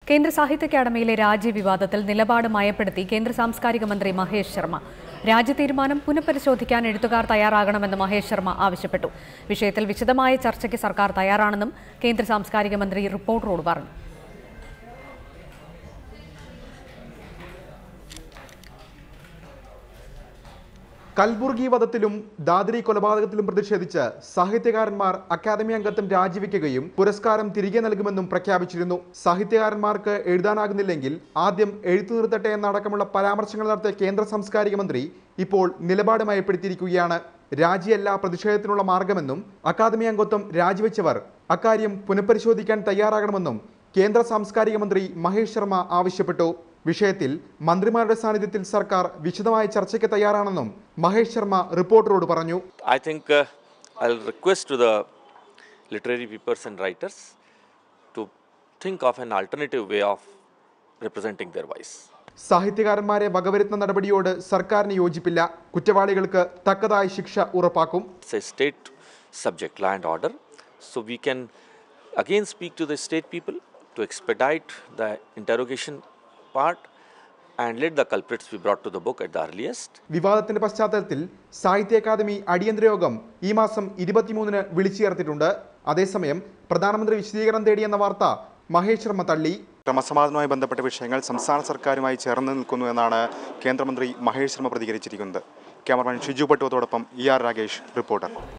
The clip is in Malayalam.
കേന്ദ്ര സാഹിത്യ അക്കാദമിയിലെ രാജ്യവിവാദത്തിൽ നിലപാട് മയപ്പെടുത്തി കേന്ദ്ര സാംസ്കാരിക മന്ത്രി മഹേഷ് ശർമ്മ രാജ്യ തീരുമാനം പുനഃപരിശോധിക്കാൻ എഴുത്തുകാർ തയ്യാറാകണമെന്ന് മഹേഷ് ശർമ്മ ആവശ്യപ്പെട്ടു വിഷയത്തിൽ വിശദമായ ചർച്ചയ്ക്ക് സർക്കാർ തയ്യാറാണെന്നും കേന്ദ്ര സാംസ്കാരിക മന്ത്രി റിപ്പോർട്ടറോട് പറഞ്ഞു കൽബുർഗി വധത്തിലും ദാദ്രി കൊലപാതകത്തിലും പ്രതിഷേധിച്ച് സാഹിത്യകാരന്മാർ അക്കാദമി അംഗത്വം രാജിവെക്കുകയും പുരസ്കാരം തിരികെ നൽകുമെന്നും പ്രഖ്യാപിച്ചിരുന്നു സാഹിത്യകാരന്മാർക്ക് എഴുതാനാകുന്നില്ലെങ്കിൽ ആദ്യം എഴുത്തു നിർത്തട്ടെ എന്നടക്കമുള്ള പരാമർശങ്ങൾ നടത്തിയ കേന്ദ്ര സാംസ്കാരിക മന്ത്രി ഇപ്പോൾ നിലപാട് മയപ്പെടുത്തിയിരിക്കുകയാണ് രാജിയല്ല പ്രതിഷേധത്തിനുള്ള മാർഗമെന്നും അക്കാദമി അംഗത്വം രാജിവെച്ചവർ അക്കാര്യം പുനഃപരിശോധിക്കാൻ തയ്യാറാകണമെന്നും കേന്ദ്ര സാംസ്കാരിക മന്ത്രി മഹേഷ് ശർമ്മ ആവശ്യപ്പെട്ടു വിഷയത്തിൽ മന്ത്രിമാരുടെ സാന്നിധ്യത്തിൽ സർക്കാർ വിശദമായ ചർച്ചയ്ക്ക് തയ്യാറാണെന്നും മഹേഷ് ശർമ്മ റിപ്പോർട്ടറോട് പറഞ്ഞു I think uh, I'll request to the literary peoples and writers to think of an alternative way of representing their voice. സാഹിത്യകാരന്മാരെ വകവരുത്തുന്ന നടപടിയോട് സർക്കാരിന് യോജിപ്പില്ല കുറ്റവാളികൾക്ക് തക്കതായ ശിക്ഷ ഉറപ്പാക്കും It's a state subject, law and order. So we can again speak to the state people to expedite the interrogation part and let the culprits be brought to the book at the earliest. വിവാദത്തിന്റെ പശ്ചാത്തലത്തിൽ സാഹിത്യ അക്കാദമി അടിയന്തര യോഗം ഈ മാസം ഇരുപത്തിമൂന്നിന് വിളിച്ചു ചേർത്തിട്ടുണ്ട് അതേസമയം പ്രധാനമന്ത്രി വിശദീകരണം തേടിയെന്ന വാർത്ത മഹേഷ് ശർമ്മ തള്ളി ക്രമസമാധാനവുമായി ബന്ധപ്പെട്ട വിഷയങ്ങൾ സംസ്ഥാന സർക്കാരുമായി ചേർന്ന് നിൽക്കുന്നു എന്നാണ് കേന്ദ്രമന്ത്രി മഹേഷ് ശർമ്മ പ്രതികരിച്ചിരിക്കുന്നത് ക്യാമറമാൻ ഷിജു പട്ടുവത്തോടൊപ്പം ഇ ആർ രാഗേഷ് റിപ്പോർട്ടർ